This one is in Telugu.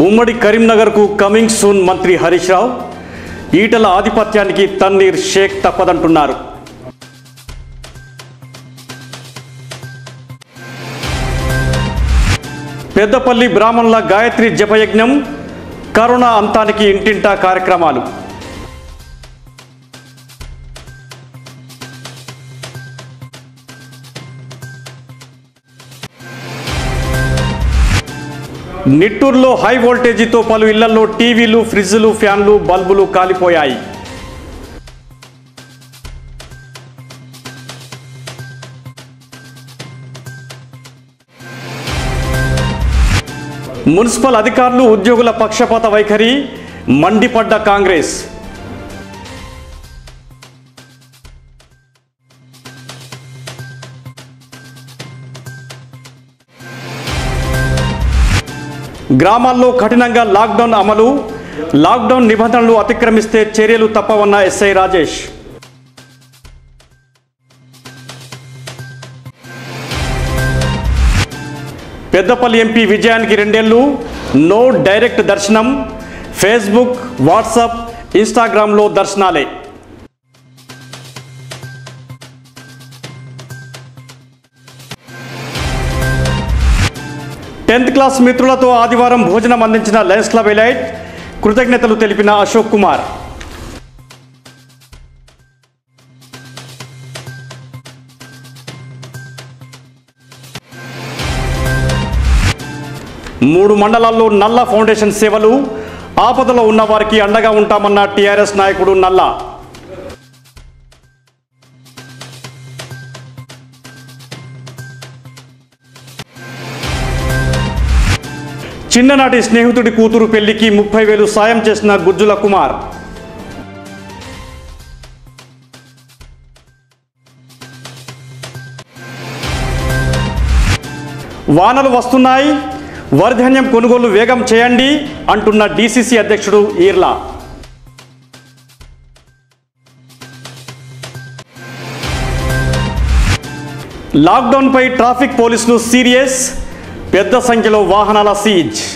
ఉమ్మడి కరీంనగర్కు కమింగ్ సూన్ మంత్రి హరీష్ రావు ఈటల ఆధిపత్యానికి తన్నీర్ షేక్ తప్పదంటున్నారు పెద్దపల్లి బ్రాహ్మణుల గాయత్రి జపయజ్ఞం కరోనా అంతానికి ఇంటింటా కార్యక్రమాలు నిట్టూరులో హై వోల్టేజీతో పలు ఇళ్లలో టీవీలు ఫ్రిడ్జ్లు ఫ్యాన్లు బల్బులు కాలిపోయాయి మున్సిపల్ అధికారులు ఉద్యోగుల పక్షపాత వైఖరి మండిపడ్డ కాంగ్రెస్ గ్రామాల్లో కఠినంగా లాక్డౌన్ అమలు లాక్డౌన్ నిబంధనలు అతిక్రమిస్తే చర్యలు తప్పవన్న ఎస్ఐ రాజేష్ పెద్దపల్లి ఎంపీ విజయానికి రెండేళ్లు నో డైరెక్ట్ దర్శనం ఫేస్బుక్ వాట్సాప్ ఇన్స్టాగ్రామ్లో దర్శనాలే టెన్త్ క్లాస్ మిత్రులతో ఆదివారం భోజనం అందించిన లయన్స్ క్లబ్ ఎలైట్ కృతజ్ఞతలు తెలిపిన అశోక్ కుమార్ మూడు మండలాల్లో నల్ల ఫౌండేషన్ సేవలు ఆపదలో ఉన్న వారికి అండగా ఉంటామన్న టీఆర్ఎస్ నాయకుడు నల్లా చిన్ననాటి స్నేహితుడి కూతురు పెళ్లికి ముప్పై వేలు సాయం చేసిన గుజ్జుల కుమార్ వానలు వస్తున్నాయి వరిధాన్యం కొనుగోలు వేగం చేయండి అంటున్న డీసీసీ అధ్యక్షుడు ఈర్లా లాక్డౌన్పై ట్రాఫిక్ పోలీసులు సీరియస్ పెద్ద సంఖ్యలో వాహనాల సీజ్